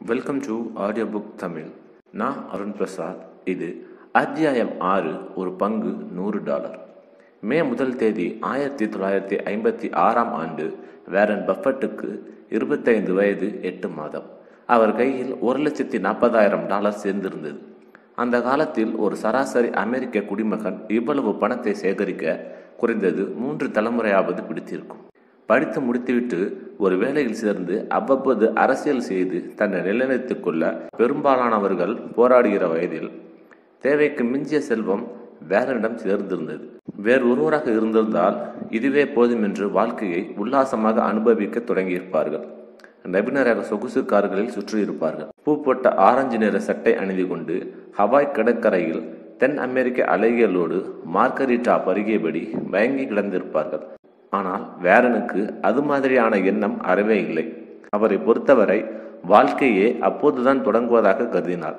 welcome to audio book Tamil நான் அருண் பிரசாத் இது அத்தியாயம் ஆறு ஒரு பங்கு நூறு டாலர் மே முதல் தேதி ஆயிரத்தி தொள்ளாயிரத்தி ஐம்பத்தி ஆறாம் ஆண்டு வேரன் பஃபட்டுக்கு இருபத்தைந்து வயது எட்டு மாதம் அவர் கையில் ஒரு லட்சத்தி நாற்பதாயிரம் டாலர் சேர்ந்திருந்தது அந்த காலத்தில் ஒரு சராசரி அமெரிக்க குடிமகன் இவ்வளவு பணத்தை சேகரிக்க குறைந்தது மூன்று தலைமுறையாவது பிடித்திருக்கும் படித்து முடித்துவிட்டு ஒரு வேலையில் சேர்ந்து அவ்வப்போது அரசியல் செய்து தன்னை நிலைநிறுத்திக் கொள்ள பெரும்பாலானவர்கள் போராடுகிற வயதில் தேவைக்கு மிஞ்சிய செல்வம் வேறனிடம் சேர்ந்திருந்தது வேறு ஒருவராக இருந்திருந்தால் இதுவே போதும் என்று வாழ்க்கையை உல்லாசமாக அனுபவிக்க தொடங்கியிருப்பார்கள் நபினராக சொகுசு கார்களில் சுற்றியிருப்பார்கள் பூ போட்ட ஆரஞ்சு நிற சட்டை அணிந்து கொண்டு ஹவாய் கடற்கரையில் தென் அமெரிக்க அலைகளோடு மார்கரிட்டா பருகியபடி மயங்கி கிடந்திருப்பார்கள் ஆனால் வேரனுக்கு அது மாதிரியான எண்ணம் அறவே இல்லை அவரை பொறுத்தவரை வாழ்க்கையே அப்போதுதான் தொடங்குவதாக கருதினார்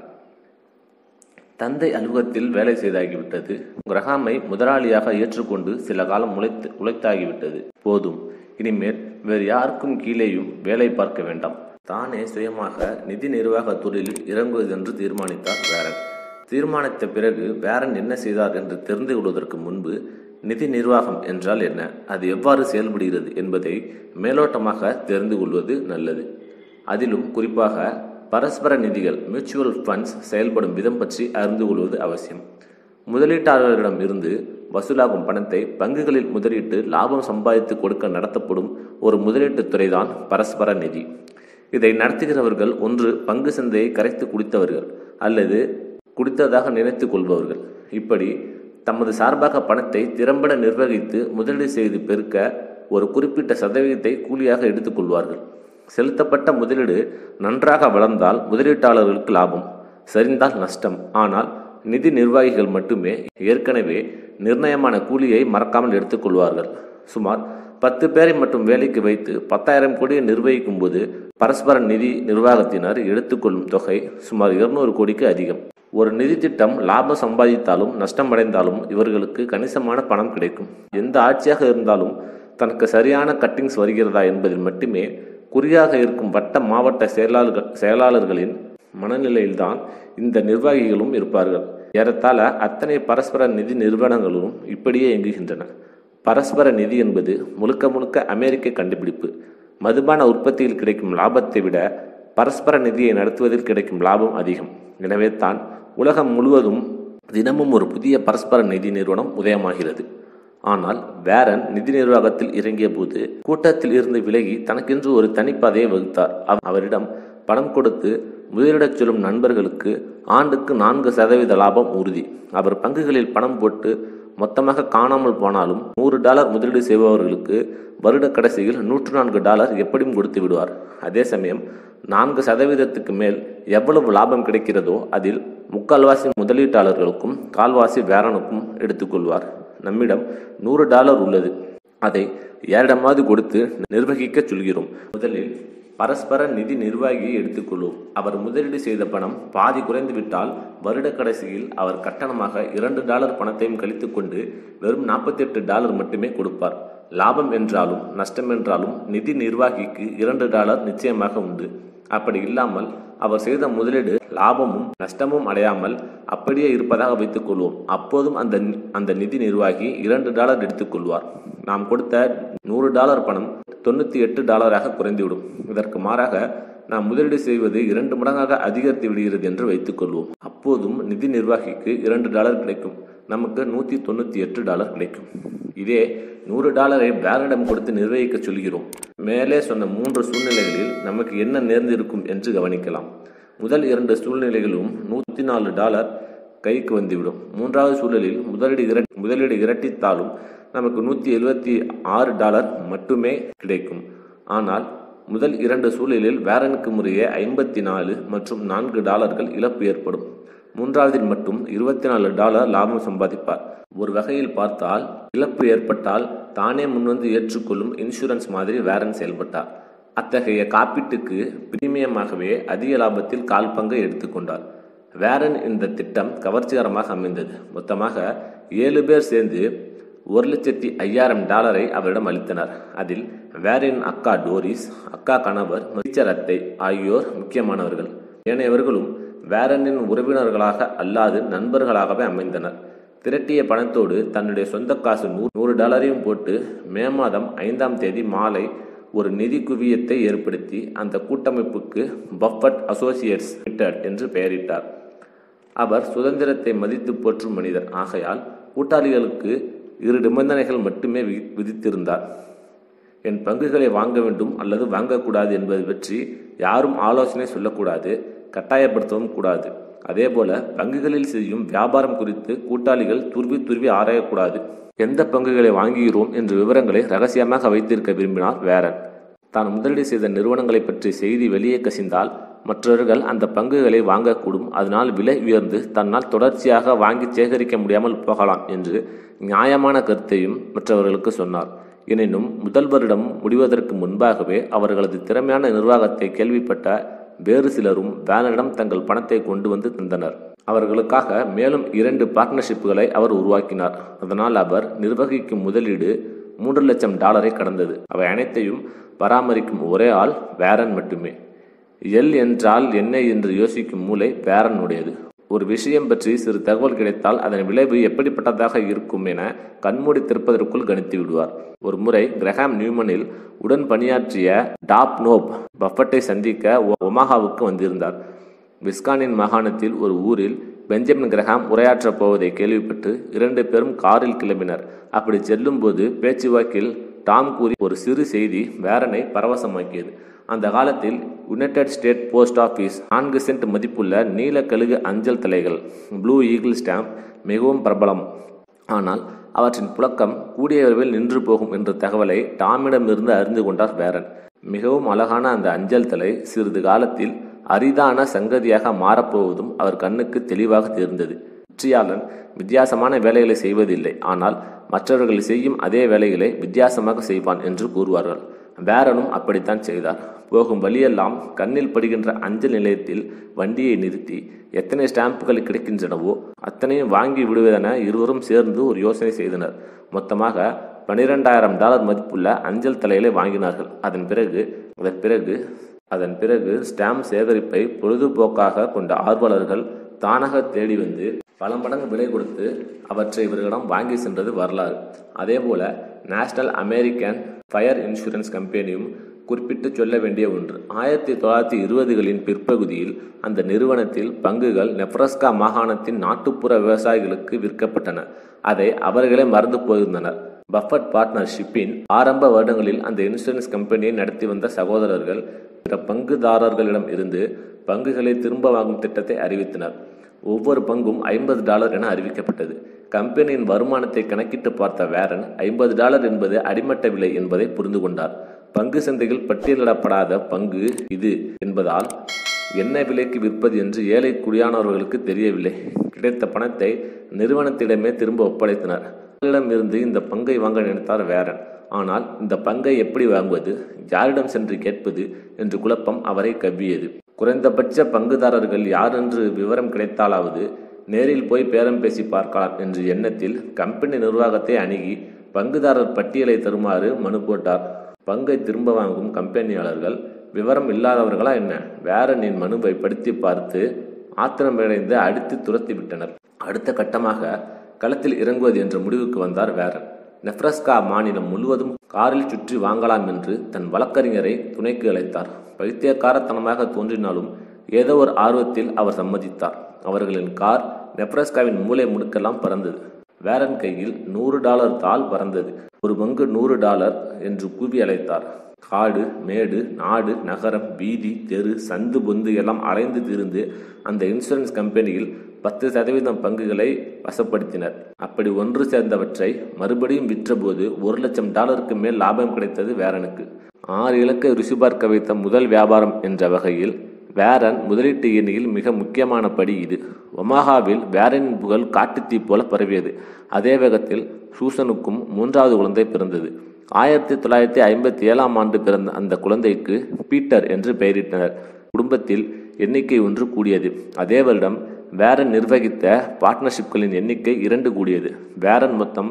தந்தை அலுவலகத்தில் வேலை செய்தாகிவிட்டது கிரகாமை முதலாளியாக ஏற்றுக்கொண்டு சில காலம் உழைத்து உழைத்தாகிவிட்டது போதும் இனிமேல் வேறு யாருக்கும் கீழேயும் வேலை பார்க்க வேண்டாம் தானே சுயமாக நிதி நிர்வாக தொழிலில் இறங்குவது என்று தீர்மானித்தார் வேரன் தீர்மானித்த பிறகு வேரன் என்ன செய்தார் என்று தெரிந்து கொள்வதற்கு முன்பு நிதி நிர்வாகம் என்றால் என்ன அது எவ்வாறு செயல்படுகிறது என்பதை மேலோட்டமாக தெரிந்து கொள்வது நல்லது அதிலும் குறிப்பாக பரஸ்பர நிதிகள் மியூச்சுவல் ஃபண்ட்ஸ் செயல்படும் விதம் பற்றி அறிந்து கொள்வது அவசியம் முதலீட்டாளர்களிடம் இருந்து வசூலாகும் பணத்தை பங்குகளில் முதலீட்டு லாபம் சம்பாதித்து கொடுக்க நடத்தப்படும் ஒரு முதலீட்டுத் துறைதான் பரஸ்பர நிதி இதை நடத்துகிறவர்கள் ஒன்று பங்கு சந்தையை கரைத்து குடித்தவர்கள் அல்லது குடித்ததாக நினைத்து கொள்பவர்கள் இப்படி தமது சார்பாக பணத்தை திறம்பட நிர்வகித்து முதலீடு செய்து பெருக்க ஒரு குறிப்பிட்ட சதவீதத்தை கூலியாக எடுத்துக்கொள்வார்கள் செலுத்தப்பட்ட முதலீடு நன்றாக வளர்ந்தால் முதலீட்டாளர்களுக்கு லாபம் சரிந்தால் நஷ்டம் ஆனால் நிதி நிர்வாகிகள் மட்டுமே ஏற்கனவே நிர்ணயமான கூலியை மறக்காமல் எடுத்துக்கொள்வார்கள் சுமார் பத்து பேரை மட்டும் வேலைக்கு வைத்து பத்தாயிரம் கோடியை நிர்வகிக்கும் போது பரஸ்பர நிதி நிர்வாகத்தினர் எடுத்துக்கொள்ளும் தொகை சுமார் இருநூறு கோடிக்கு அதிகம் ஒரு நிதி திட்டம் லாபம் சம்பாதித்தாலும் நஷ்டம் அடைந்தாலும் இவர்களுக்கு கணிசமான பணம் கிடைக்கும் எந்த ஆட்சியாக இருந்தாலும் தனக்கு சரியான கட்டிங்ஸ் வருகிறதா என்பதில் மட்டுமே குறியாக இருக்கும் வட்ட மாவட்ட செயலாளர்கள் செயலாளர்களின் மனநிலையில்தான் இந்த நிர்வாகிகளும் இருப்பார்கள் ஏறத்தாழ அத்தனை பரஸ்பர நிதி நிறுவனங்களும் இப்படியே இயங்குகின்றன பரஸ்பர நிதி என்பது முழுக்க முழுக்க அமெரிக்க கண்டுபிடிப்பு மதுபான உற்பத்தியில் கிடைக்கும் லாபத்தை விட பரஸ்பர நிதியை நடத்துவதில் கிடைக்கும் லாபம் அதிகம் எனவே தான் உலகம் முழுவதும் தினமும் ஒரு புதிய பரஸ்பர நிதி நிறுவனம் உதயமாகிறது ஆனால் வேரன் நிதி நிர்வாகத்தில் இறங்கிய போது கூட்டத்தில் இருந்து விலகி தனக்கென்று ஒரு தனிப்பாதையை வகுத்தார் அவரிடம் பணம் கொடுத்து முதலிடச் சொல்லும் நண்பர்களுக்கு ஆண்டுக்கு நான்கு சதவீத லாபம் உறுதி அவர் பங்குகளில் பணம் போட்டு மொத்தமாக காணாமல் போனாலும் நூறு டாலர் முதலீடு செய்பவர்களுக்கு வருட கடைசியில் நூற்று நான்கு டாலர் எப்படியும் கொடுத்து விடுவார் அதே சமயம் நான்கு சதவீதத்துக்கு மேல் எவ்வளவு லாபம் கிடைக்கிறதோ அதில் முக்கால்வாசி முதலீட்டாளர்களுக்கும் கால்வாசி வேரனுக்கும் எடுத்துக்கொள்வார் நம்மிடம் நூறு டாலர் உள்ளது அதை யாரிடமாவது கொடுத்து நிர்வகிக்க சொல்கிறோம் முதலில் பரஸ்பர நிதி நிர்வாகியை எடுத்துக்கொள்வோம் அவர் முதலீடு செய்த பணம் பாதி குறைந்துவிட்டால் வருட கடைசியில் அவர் கட்டணமாக இரண்டு டாலர் பணத்தையும் கழித்து கொண்டு வெறும் நாற்பத்தி எட்டு டாலர் மட்டுமே கொடுப்பார் லாபம் என்றாலும் நஷ்டம் என்றாலும் நிதி நிர்வாகிக்கு இரண்டு டாலர் நிச்சயமாக உண்டு அப்படி இல்லாமல் அவர் செய்த முதலீடு லாபமும் நஷ்டமும் அடையாமல் அப்படியே இருப்பதாக வைத்துக் கொள்வோம் அப்போதும் அந்த அந்த நிதி நிர்வாகி இரண்டு டாலர் எடுத்துக்கொள்வார் நாம் கொடுத்த நூறு டாலர் பணம் தொண்ணூற்றி எட்டு டாலராக குறைந்துவிடும் இதற்கு மாறாக நாம் முதலீடு செய்வது இரண்டு மடங்காக அதிகரித்து விடுகிறது என்று வைத்துக்கொள்வோம் அப்போதும் நிதி நிர்வாகிக்கு இரண்டு டாலர் கிடைக்கும் நமக்கு நூற்றி தொண்ணூற்றி எட்டு டாலர் கிடைக்கும் இதே நூறு டாலரை பேரனிடம் கொடுத்து நிர்வகிக்க சொல்கிறோம் மேலே சொன்ன மூன்று சூழ்நிலைகளில் நமக்கு என்ன நேர்ந்திருக்கும் என்று கவனிக்கலாம் முதல் இரண்டு சூழ்நிலைகளும் நூற்றி நாலு டாலர் கைக்கு வந்துவிடும் மூன்றாவது சூழலில் முதலீடு இரட் முதலீடு இரட்டித்தாலும் நமக்கு நூற்றி எழுபத்தி ஆறு டாலர் மட்டுமே கிடைக்கும் ஆனால் முதல் இரண்டு சூழலில் வேரனுக்கு முறையே ஐம்பத்தி நாலு மற்றும் நான்கு டாலர்கள் இழப்பு ஏற்படும் மூன்றாவதில் மட்டும் இருபத்தி நாலு டாலர் லாபம் சம்பாதிப்பார் ஒரு வகையில் பார்த்தால் இழப்பு ஏற்பட்டால் தானே முன்வந்து ஏற்றுக்கொள்ளும் இன்சூரன்ஸ் மாதிரி வேரன் செயல்பட்டார் அத்தகைய காப்பீட்டுக்கு பிரீமியமாகவே அதிக லாபத்தில் கால் பங்கை எடுத்துக்கொண்டார் வேரன் இந்த திட்டம் கவர்ச்சிகரமாக அமைந்தது மொத்தமாக ஏழு பேர் சேர்ந்து ஒரு லட்சத்தி ஐயாயிரம் டாலரை அவரிடம் அளித்தனர் அதில் வேரின் அக்கா டோரிஸ் அக்கா கணவர் டீச்சர் அத்தை ஆகியோர் முக்கியமானவர்கள் ஏனையவர்களும் வேரனின் உறவினர்களாக அல்லாது நண்பர்களாகவே அமைந்தனர் திரட்டிய பணத்தோடு தன்னுடைய சொந்த காசு நூறு நூறு டாலரையும் போட்டு மே மாதம் ஐந்தாம் தேதி மாலை ஒரு நிதி குவியத்தை ஏற்படுத்தி அந்த கூட்டமைப்புக்கு பஃபட் அசோசியேட்ஸ் லிமிடெட் என்று பெயரிட்டார் அவர் சுதந்திரத்தை மதித்து போற்றும் மனிதர் ஆகையால் கூட்டாளிகளுக்கு இரு நிபந்தனைகள் மட்டுமே விதித்திருந்தார் என் பங்குகளை வாங்க வேண்டும் அல்லது வாங்கக்கூடாது என்பது பற்றி யாரும் ஆலோசனை சொல்லக்கூடாது கட்டாயப்படுத்தவும் கூடாது அதேபோல பங்குகளில் செய்யும் வியாபாரம் குறித்து கூட்டாளிகள் துருவி துருவி ஆராயக்கூடாது எந்த பங்குகளை வாங்குகிறோம் என்ற விவரங்களை ரகசியமாக வைத்திருக்க விரும்பினார் வேரன் தான் முதலீடு செய்த நிறுவனங்களை பற்றி செய்தி வெளியே கசிந்தால் மற்றவர்கள் அந்த பங்குகளை வாங்கக்கூடும் அதனால் விலை உயர்ந்து தன்னால் தொடர்ச்சியாக வாங்கி சேகரிக்க முடியாமல் போகலாம் என்று நியாயமான கருத்தையும் மற்றவர்களுக்கு சொன்னார் எனினும் முதல்வரிடம் முடிவதற்கு முன்பாகவே அவர்களது திறமையான நிர்வாகத்தை கேள்விப்பட்ட வேறு சிலரும் வேலனிடம் தங்கள் பணத்தை கொண்டு வந்து தந்தனர் அவர்களுக்காக மேலும் இரண்டு பார்ட்னர்ஷிப்புகளை அவர் உருவாக்கினார் அதனால் அவர் நிர்வகிக்கும் முதலீடு மூன்று லட்சம் டாலரை கடந்தது அவை அனைத்தையும் பராமரிக்கும் ஒரே ஆள் வேரன் மட்டுமே எல் என்றால் என்ன என்று யோசிக்கும் மூளை வேரனுடையது ஒரு விஷயம் பற்றி சிறு தகவல் கிடைத்தால் அதன் விளைவு எப்படிப்பட்டதாக இருக்கும் என கண்மூடி திறப்பதற்குள் கணித்து விடுவார் ஒரு முறை கிரஹாம் நியூமனில் உடன் பணியாற்றிய டாப் நோப் பஃபட்டை சந்திக்க ஒமாகாவுக்கு வந்திருந்தார் விஸ்கானின் மாகாணத்தில் ஒரு ஊரில் பெஞ்சமின் கிரஹாம் உரையாற்றப் போவதை கேள்விப்பட்டு இரண்டு பேரும் காரில் கிளம்பினர் அப்படி செல்லும்போது பேச்சுவாக்கில் டாம் கூறி ஒரு சிறு செய்தி வேரனை பரவசமாக்கியது அந்த காலத்தில் யுனைடெட் ஸ்டேட் போஸ்ட் ஆஃபீஸ் நான்கு சென்ட் மதிப்புள்ள நீல கழுகு அஞ்சல் தலைகள் ப்ளூ ஈகிள் ஸ்டாம்ப் மிகவும் பிரபலம் ஆனால் அவற்றின் புழக்கம் கூடிய விரைவில் நின்று போகும் என்ற தகவலை டாமிடமிருந்து அறிந்து கொண்டார் வேரன் மிகவும் அழகான அந்த அஞ்சல் தலை சிறிது காலத்தில் அரிதான சங்கதியாக மாறப்போவதும் அவர் கண்ணுக்கு தெளிவாக தெரிந்தது வெற்றியாளன் வித்தியாசமான வேலைகளை செய்வதில்லை ஆனால் மற்றவர்கள் செய்யும் அதே வேலைகளை வித்தியாசமாக செய்வான் என்று கூறுவார்கள் வேரனும் அப்படித்தான் செய்தார் போகும் வழியெல்லாம் கண்ணில் படுகின்ற அஞ்சல் நிலையத்தில் வண்டியை நிறுத்தி எத்தனை ஸ்டாம்புகள் கிடைக்கின்றனவோ அத்தனையும் வாங்கி விடுவதென இருவரும் சேர்ந்து ஒரு யோசனை செய்தனர் மொத்தமாக பனிரெண்டாயிரம் டாலர் மதிப்புள்ள அஞ்சல் தலைகளை வாங்கினார்கள் அதன் பிறகு அதன் பிறகு அதன் பிறகு ஸ்டாம்ப் சேகரிப்பை பொழுதுபோக்காக கொண்ட ஆர்வலர்கள் தானாக தேடி வந்து பல மடங்கு விலை கொடுத்து அவற்றை இவர்களிடம் வாங்கி சென்றது வரலாறு அதேபோல நேஷனல் அமெரிக்கன் ஃபயர் இன்சூரன்ஸ் கம்பெனியும் குறிப்பிட்டு சொல்ல வேண்டிய ஒன்று ஆயிரத்தி தொள்ளாயிரத்தி இருபதுகளின் பிற்பகுதியில் அந்த நிறுவனத்தில் பங்குகள் நெப்ரஸ்கா மாகாணத்தின் நாட்டுப்புற விவசாயிகளுக்கு விற்கப்பட்டன அதை அவர்களே மறந்து போயிருந்தனர் பஃபட் பார்ட்னர்ஷிப்பின் ஆரம்ப வருடங்களில் அந்த இன்சூரன்ஸ் கம்பெனியை நடத்தி வந்த சகோதரர்கள் பிற பங்குதாரர்களிடம் இருந்து பங்குகளை திரும்ப வாங்கும் திட்டத்தை அறிவித்தனர் ஒவ்வொரு பங்கும் ஐம்பது டாலர் என அறிவிக்கப்பட்டது கம்பெனியின் வருமானத்தை கணக்கிட்டு பார்த்த வேரன் ஐம்பது டாலர் என்பது அடிமட்ட விலை என்பதை புரிந்து கொண்டார் பங்கு சந்தையில் பட்டியலிடப்படாத பங்கு இது என்பதால் என்ன விலைக்கு விற்பது என்று ஏழை குடியானவர்களுக்கு தெரியவில்லை கிடைத்த பணத்தை நிறுவனத்திடமே திரும்ப ஒப்படைத்தனர் இருந்து இந்த பங்கை வாங்க நினைத்தார் வேரன் ஆனால் இந்த பங்கை எப்படி வாங்குவது யாரிடம் சென்று கேட்பது என்று குழப்பம் அவரை கவ்வியது குறைந்தபட்ச பங்குதாரர்கள் யார் என்று விவரம் கிடைத்தாலாவது நேரில் போய் பேரம் பேசி பார்க்கலாம் என்ற எண்ணத்தில் கம்பெனி நிர்வாகத்தை அணுகி பங்குதாரர் பட்டியலை தருமாறு மனு போட்டார் பங்கை திரும்ப வாங்கும் கம்பெனியாளர்கள் விவரம் இல்லாதவர்களா என்ன வேரனின் மனுவை படித்து பார்த்து ஆத்திரமடைந்து அடித்து துரத்தி விட்டனர் அடுத்த கட்டமாக களத்தில் இறங்குவது என்ற முடிவுக்கு வந்தார் வேரன் நெப்ரஸ்கா மாநிலம் முழுவதும் காரில் சுற்றி வாங்கலாம் என்று தன் வழக்கறிஞரை துணைக்கு அழைத்தார் பைத்தியக்காரத்தனமாக தோன்றினாலும் ஏதோ ஒரு ஆர்வத்தில் அவர் சம்மதித்தார் அவர்களின் கார் நெப்ரஸ்காவின் மூளை முடுக்கெல்லாம் பறந்தது வேரன் கையில் நூறு டாலர் தாள் பறந்தது ஒரு பங்கு நூறு டாலர் என்று கூவி அழைத்தார் காடு மேடு நாடு நகரம் வீதி தெரு சந்து பொந்து எல்லாம் அலைந்து திரிந்து அந்த இன்சூரன்ஸ் கம்பெனியில் பத்து சதவீதம் பங்குகளை வசப்படுத்தினர் அப்படி ஒன்று சேர்ந்தவற்றை மறுபடியும் விற்றபோது ஒரு லட்சம் டாலருக்கு மேல் லாபம் கிடைத்தது வேரனுக்கு ஆறு இலக்கை ருசி பார்க்க வைத்த முதல் வியாபாரம் என்ற வகையில் வேரன் முதலீட்டு எண்ணியில் மிக முக்கியமான படி இது ஒமாகாவில் வேரனின் புகழ் காட்டுத்தீ போல பரவியது அதே வேகத்தில் சூசனுக்கும் மூன்றாவது குழந்தை பிறந்தது ஆயிரத்தி தொள்ளாயிரத்தி ஐம்பத்தி ஏழாம் ஆண்டு பிறந்த அந்த குழந்தைக்கு பீட்டர் என்று பெயரிட்டனர் குடும்பத்தில் எண்ணிக்கை ஒன்று கூடியது அதே வருடம் வேரன் நிர்வகித்த பார்ட்னர்ஷிப்களின் எண்ணிக்கை இரண்டு கூடியது வேரன் மொத்தம்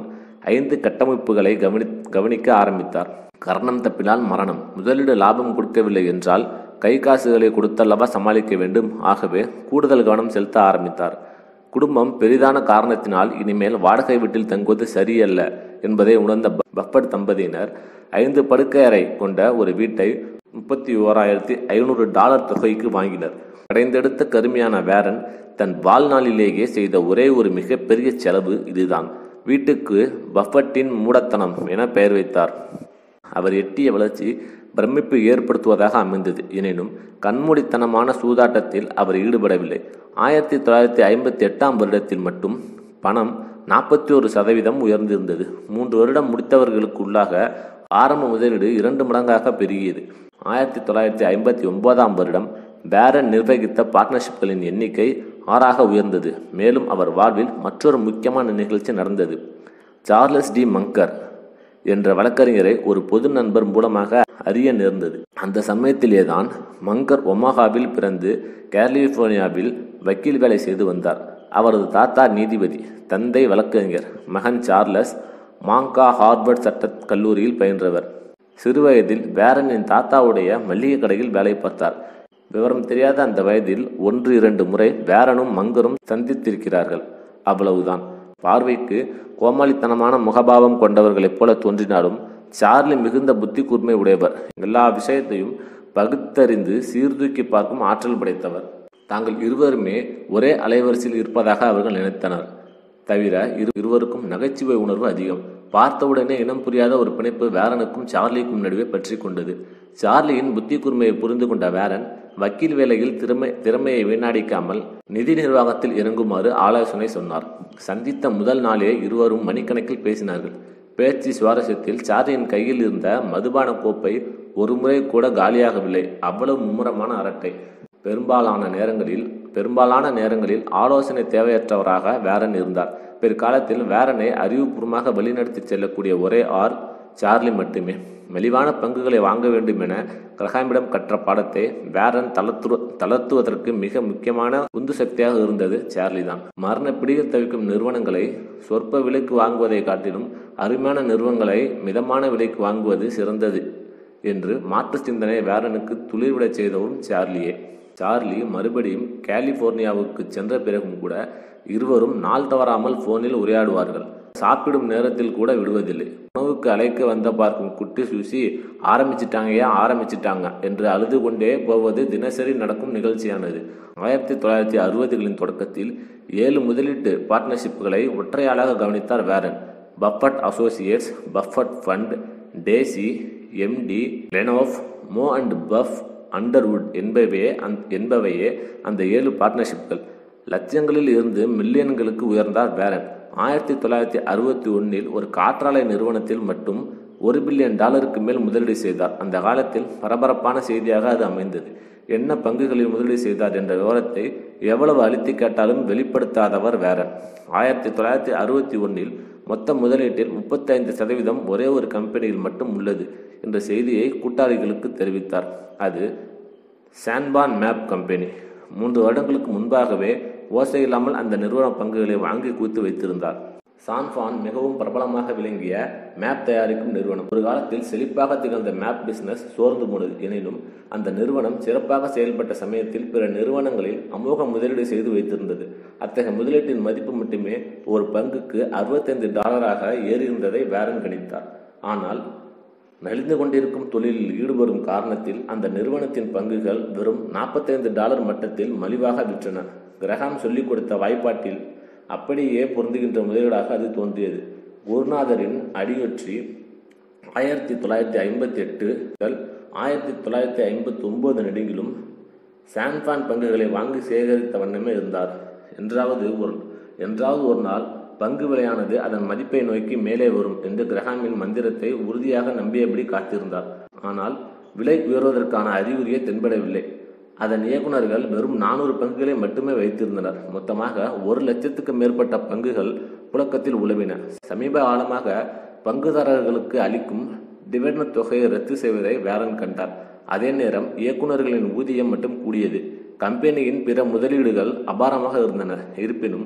ஐந்து கட்டமைப்புகளை கவனி கவனிக்க ஆரம்பித்தார் கர்ணம் தப்பினால் மரணம் முதலீடு லாபம் கொடுக்கவில்லை என்றால் கை காசுகளை கொடுத்தல்லவா சமாளிக்க வேண்டும் ஆகவே கூடுதல் கவனம் செலுத்த ஆரம்பித்தார் குடும்பம் பெரிதான காரணத்தினால் இனிமேல் வாடகை வீட்டில் தங்குவது சரியல்ல என்பதை உணர்ந்த பஃபட் தம்பதியினர் ஐந்து படுக்கை அறை கொண்ட ஒரு வீட்டை முப்பத்தி ஓராயிரத்தி ஐநூறு டாலர் தொகைக்கு வாங்கினர் கடைந்தெடுத்த கருமையான வேரன் தன் வாழ்நாளிலேயே செய்த ஒரே ஒரு மிகப்பெரிய செலவு இதுதான் வீட்டுக்கு பஃபட்டின் மூடத்தனம் என பெயர் வைத்தார் அவர் எட்டிய வளர்ச்சி பிரமிப்பு ஏற்படுத்துவதாக அமைந்தது எனினும் கண்மூடித்தனமான சூதாட்டத்தில் அவர் ஈடுபடவில்லை ஆயிரத்தி தொள்ளாயிரத்தி ஐம்பத்தி எட்டாம் வருடத்தில் மட்டும் பணம் நாற்பத்தி ஒரு சதவீதம் உயர்ந்திருந்தது மூன்று வருடம் முடித்தவர்களுக்குள்ளாக ஆரம்ப முதலீடு இரண்டு மடங்காக பெருகியது ஆயிரத்தி தொள்ளாயிரத்தி ஐம்பத்தி ஒன்பதாம் வருடம் பேரன் நிர்வகித்த பார்ட்னர்ஷிப்களின் எண்ணிக்கை ஆறாக உயர்ந்தது மேலும் அவர் வாழ்வில் மற்றொரு முக்கியமான நிகழ்ச்சி நடந்தது சார்லஸ் டி மங்கர் என்ற வழக்கறிஞரை ஒரு பொது நண்பர் மூலமாக அறிய நேர்ந்தது அந்த சமயத்திலேதான் மங்கர் ஒமாகாவில் பிறந்து கலிபோர்னியாவில் வக்கீல் வேலை செய்து வந்தார் அவரது தாத்தா நீதிபதி தந்தை வழக்கறிஞர் மகன் சார்லஸ் மாங்கா ஹார்வர்ட் சட்ட கல்லூரியில் பயின்றவர் சிறுவயதில் வேரனின் தாத்தாவுடைய மல்லிகை கடையில் வேலை பார்த்தார் விவரம் தெரியாத அந்த வயதில் ஒன்று இரண்டு முறை வேரனும் மங்கரும் சந்தித்திருக்கிறார்கள் அவ்வளவுதான் பார்வைக்கு கோமாளித்தனமான முகபாவம் கொண்டவர்களைப் போல தோன்றினாலும் சார்லி மிகுந்த புத்தி கூர்மை உடையவர் எல்லா விஷயத்தையும் பகுத்தறிந்து சீர்தூக்கி பார்க்கும் ஆற்றல் படைத்தவர் தாங்கள் இருவருமே ஒரே அலைவரிசையில் இருப்பதாக அவர்கள் நினைத்தனர் தவிர இரு இருவருக்கும் நகைச்சுவை உணர்வு அதிகம் பார்த்தவுடனே இனம் புரியாத ஒரு பிணைப்பு வேரனுக்கும் சார்லிக்கும் நடுவே பற்றி கொண்டது சார்லியின் புத்தி கூர்மையை புரிந்து கொண்ட வேரன் வக்கீல் வேலையில் திறமை திறமையை வீணடிக்காமல் நிதி நிர்வாகத்தில் இறங்குமாறு ஆலோசனை சொன்னார் சந்தித்த முதல் நாளே இருவரும் மணிக்கணக்கில் பேசினார்கள் பேச்சு சுவாரஸ்யத்தில் சார்லியின் கையில் இருந்த மதுபான கோப்பை ஒருமுறை கூட காலியாகவில்லை அவ்வளவு மும்முரமான அரட்டை பெரும்பாலான நேரங்களில் பெரும்பாலான நேரங்களில் ஆலோசனை தேவையற்றவராக வேரன் இருந்தார் பிற்காலத்தில் வேரனை அறிவுபூர்வமாக வழிநடத்தி செல்லக்கூடிய ஒரே ஆர் சார்லி மட்டுமே மெலிவான பங்குகளை வாங்க வேண்டும் என கிரகாமிடம் கற்ற பாடத்தை வேரன் தளர்த்து தளர்த்துவதற்கு மிக முக்கியமான உந்து சக்தியாக இருந்தது சார்லி தான் மரண பிடியில் தவிக்கும் நிறுவனங்களை சொற்ப விலைக்கு வாங்குவதை காட்டிலும் அருமையான நிறுவனங்களை மிதமான விலைக்கு வாங்குவது சிறந்தது என்று மாற்று சிந்தனை வேரனுக்கு துளிர்விடச் செய்தவரும் சார்லியே சார்லி மறுபடியும் கலிபோர்னியாவுக்கு சென்ற பிறகும் கூட இருவரும் நாள் தவறாமல் போனில் உரையாடுவார்கள் சாப்பிடும் நேரத்தில் கூட விடுவதில்லை உணவுக்கு அழைக்க வந்த பார்க்கும் குட்டி சூசி ஆரம்பிச்சிட்டாங்கயா ஆரம்பிச்சிட்டாங்க என்று அழுது கொண்டே போவது தினசரி நடக்கும் நிகழ்ச்சியானது ஆயிரத்தி தொள்ளாயிரத்தி அறுபதுகளின் தொடக்கத்தில் ஏழு முதலீட்டு பார்ட்னர்ஷிப்புகளை ஒற்றையாளாக கவனித்தார் Warren Buffett Associates Buffett Fund Dacee Emdee Glenoff Mo and puff அண்டர்வுட் என்பவையே அந் என்பவையே அந்த ஏழு பார்ட்னர்ஷிப்கள் லட்சங்களில் இருந்து மில்லியன்களுக்கு உயர்ந்தார் வேரன் ஆயிரத்தி தொள்ளாயிரத்தி அறுபத்தி ஒன்னில் ஒரு காற்றாலை நிறுவனத்தில் மட்டும் ஒரு பில்லியன் டாலருக்கு மேல் முதலீடு செய்தார் அந்த காலத்தில் பரபரப்பான செய்தியாக அது அமைந்தது என்ன பங்குகளில் முதலீடு செய்தார் என்ற விவரத்தை எவ்வளவு அழுத்தி கேட்டாலும் வெளிப்படுத்தாதவர் வேரன் ஆயிரத்தி தொள்ளாயிரத்தி அறுபத்தி ஒன்னில் மொத்த முதலீட்டில் முப்பத்தைந்து சதவீதம் ஒரே ஒரு கம்பெனியில் மட்டும் உள்ளது என்ற செய்தியை கூட்டாளிகளுக்கு தெரிவித்தார் அது சான்பான் மேப் கம்பெனி மூன்று வருடங்களுக்கு முன்பாகவே ஓசை இல்லாமல் அந்த நிறுவன பங்குகளை வாங்கி குவித்து வைத்திருந்தார் சான்பான் மிகவும் பிரபலமாக விளங்கிய மேப் தயாரிக்கும் நிறுவனம் ஒரு காலத்தில் செழிப்பாக திகழ்ந்த மேப் பிசினஸ் சோர்ந்து போனது எனினும் அந்த நிறுவனம் சிறப்பாக செயல்பட்ட சமயத்தில் பிற நிறுவனங்களில் அமோக முதலீடு செய்து வைத்திருந்தது அத்தகைய முதலீட்டின் மதிப்பு மட்டுமே ஒரு பங்குக்கு அறுபத்தைந்து டாலராக ஏறியிருந்ததை வேரன் கணித்தார் ஆனால் நலிந்து கொண்டிருக்கும் தொழிலில் ஈடுபடும் காரணத்தில் அந்த நிறுவனத்தின் பங்குகள் வெறும் நாற்பத்தைந்து டாலர் மட்டத்தில் மலிவாக விற்றன கிரகாம் சொல்லிக் கொடுத்த வாய்ப்பாட்டில் அப்படியே பொருந்துகின்ற முதலீடாக அது தோன்றியது குருநாதரின் அடியொற்றி ஆயிரத்தி தொள்ளாயிரத்தி ஐம்பத்தி எட்டு ஆயிரத்தி தொள்ளாயிரத்தி ஐம்பத்தி ஒன்பது நெடுங்கிலும் சான்பான் பங்குகளை வாங்கி சேகரித்த வண்ணமே இருந்தார் என்றாவது ஒரு என்றாவது ஒரு நாள் பங்கு விலையானது அதன் மதிப்பை நோக்கி மேலே வரும் என்று கிரகாமின் மந்திரத்தை உறுதியாக நம்பியபடி காத்திருந்தார் ஆனால் விலை உயர்வதற்கான அறிகுறியே தென்படவில்லை அதன் இயக்குநர்கள் வெறும் நானூறு பங்குகளை மட்டுமே வைத்திருந்தனர் மொத்தமாக ஒரு லட்சத்துக்கு மேற்பட்ட பங்குகள் புழக்கத்தில் உழவின சமீப காலமாக பங்குதாரர்களுக்கு அளிக்கும் டிவிடெண்ட் தொகையை ரத்து செய்வதை வேரன் கண்டார் அதே நேரம் இயக்குநர்களின் ஊதியம் மட்டும் கூடியது கம்பெனியின் பிற முதலீடுகள் அபாரமாக இருந்தன இருப்பினும்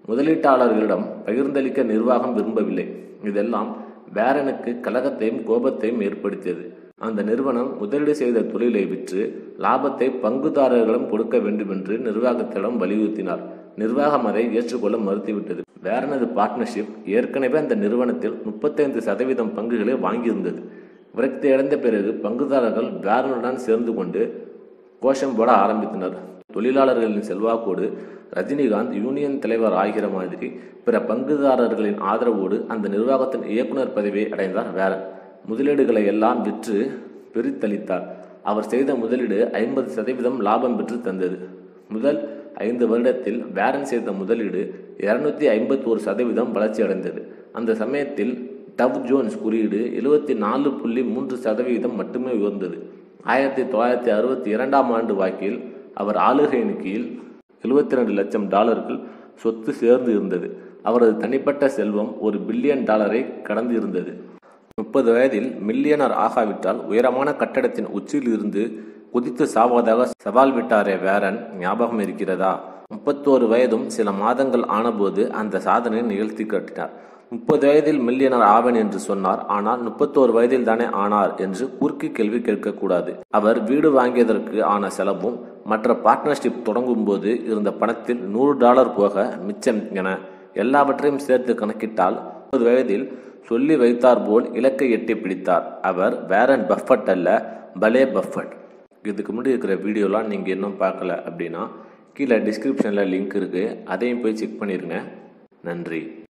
முதலீட்டாளர்களிடம் பகிர்ந்தளிக்க நிர்வாகம் விரும்பவில்லை இதெல்லாம் பேரனுக்கு கலகத்தையும் கோபத்தையும் ஏற்படுத்தியது அந்த நிறுவனம் முதலீடு செய்த தொழிலை விற்று லாபத்தை பங்குதாரர்களிடம் கொடுக்க வேண்டும் என்று நிர்வாகத்திடம் வலியுறுத்தினார் நிர்வாகம் அதை ஏற்றுக்கொள்ள மறுத்துவிட்டது வேறனது பார்ட்னர்ஷிப் ஏற்கனவே அந்த நிறுவனத்தில் முப்பத்தைந்து சதவீதம் பங்குகளை வாங்கியிருந்தது விரக்தி அடைந்த பிறகு பங்குதாரர்கள் வேரனுடன் சேர்ந்து கொண்டு கோஷம் போட ஆரம்பித்தனர் தொழிலாளர்களின் செல்வாக்கோடு ரஜினிகாந்த் யூனியன் தலைவர் ஆகிற மாதிரி பிற பங்குதாரர்களின் ஆதரவோடு அந்த நிர்வாகத்தின் இயக்குனர் பதவியை அடைந்தார் வேரன் முதலீடுகளை எல்லாம் விற்று பிரித்தளித்தார் அவர் செய்த முதலீடு ஐம்பது சதவீதம் லாபம் பெற்று தந்தது முதல் ஐந்து வருடத்தில் வேரன் செய்த முதலீடு இருநூத்தி ஐம்பத்தி ஒரு சதவீதம் வளர்ச்சி அடைந்தது அந்த சமயத்தில் டவ் ஜோன்ஸ் குறியீடு எழுபத்தி நாலு புள்ளி மூன்று சதவீதம் மட்டுமே உயர்ந்தது ஆயிரத்தி தொள்ளாயிரத்தி அறுபத்தி இரண்டாம் ஆண்டு வாக்கில் அவர் ஆளுகையின் கீழ் எழுபத்தி ரெண்டு லட்சம் டாலர்கள் சொத்து சேர்ந்து இருந்தது அவரது தனிப்பட்ட செல்வம் ஒரு பில்லியன் டாலரை கடந்து இருந்தது முப்பது வயதில் மில்லியனர் ஆகாவிட்டால் உயரமான கட்டடத்தின் உச்சியில் இருந்து குதித்து சாவதாக சவால் விட்டாரே வேரன் ஞாபகம் இருக்கிறதா முப்பத்தோரு வயதும் சில மாதங்கள் ஆனபோது அந்த சாதனையை நிகழ்த்தி காட்டினார் முப்பது வயதில் மில்லியனர் ஆவேன் என்று சொன்னார் ஆனால் முப்பத்தோரு வயதில் தானே ஆனார் என்று குறுக்கு கேள்வி கேட்கக்கூடாது அவர் வீடு வாங்கியதற்கு ஆன செலவும் மற்ற பார்ட்னர்ஷிப் தொடங்கும் போது இருந்த பணத்தில் நூறு டாலர் போக மிச்சம் என எல்லாவற்றையும் சேர்த்து கணக்கிட்டால் முப்பது வயதில் சொல்லி வைத்தார் போல் இலக்கை எட்டி பிடித்தார் அவர் வேரன் பஃபட் அல்ல பலே பஃபட் இதுக்கு முன்னாடி இருக்கிற வீடியோலாம் நீங்கள் இன்னும் பார்க்கல அப்படின்னா கீழே டிஸ்கிரிப்ஷனில் லிங்க் இருக்குது அதையும் போய் செக் பண்ணிடுங்க நன்றி